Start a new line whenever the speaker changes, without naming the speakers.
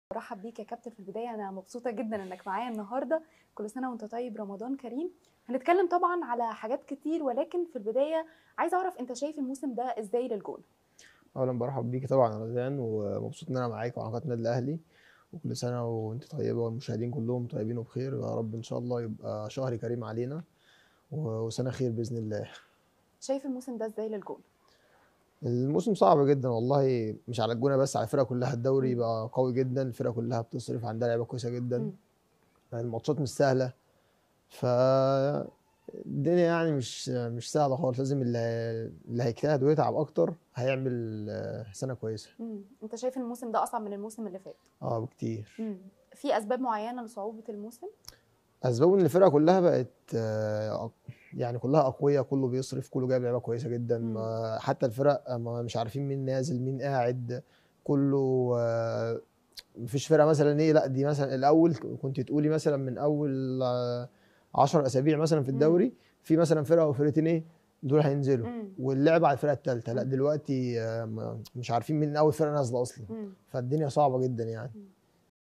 برحب بيك يا كابتن في البدايه انا مبسوطه جدا انك معايا النهارده كل سنه وانت طيب رمضان كريم هنتكلم طبعا على حاجات كتير ولكن في البدايه عايزه اعرف انت شايف الموسم ده ازاي للجونه
اولا برحب بيكي طبعا يا رزان ومبسوط ان انا معاك وعلى قناه النادي الاهلي وكل سنه وانت طيبه والمشاهدين كلهم طيبين وبخير يا رب ان شاء الله يبقى شهر كريم علينا وسنه خير باذن الله
شايف الموسم ده ازاي للجونه
الموسم صعب جدا والله مش على الجونه بس على الفرقه كلها الدوري بقى قوي جدا الفرقه كلها بتصرف عندها لعيبه كويسه جدا
مم.
الماتشات مش سهله ف الدنيا يعني مش مش سهله خالص لازم اللي اللي هيجتهد ويتعب اكتر هيعمل آه، سنه كويسه
مم. انت شايف الموسم ده اصعب من الموسم اللي فات
اه بكتير
مم. في اسباب معينه لصعوبه الموسم
اسبابه ان الفرقه كلها بقت آه، أق- يعني كلها اقوياء كله بيصرف كله جايب لعيبه كويسه جدا
مم.
ما- حتى الفرق ما مش عارفين مين نازل مين قاعد كله آه، مفيش فرقه مثلا ايه لا دي مثلا الاول كنت تقولي مثلا من اول 10 اسابيع مثلا في
مم.
الدوري في مثلا فرقه او فرقتين ايه دول هينزلوا
مم.
واللعب على الفرقه الثالثه لا
مم.
دلوقتي آه، ما- مش عارفين مين اول فرقه نازله اصلا
مم.
فالدنيا صعبه جدا يعني
مم.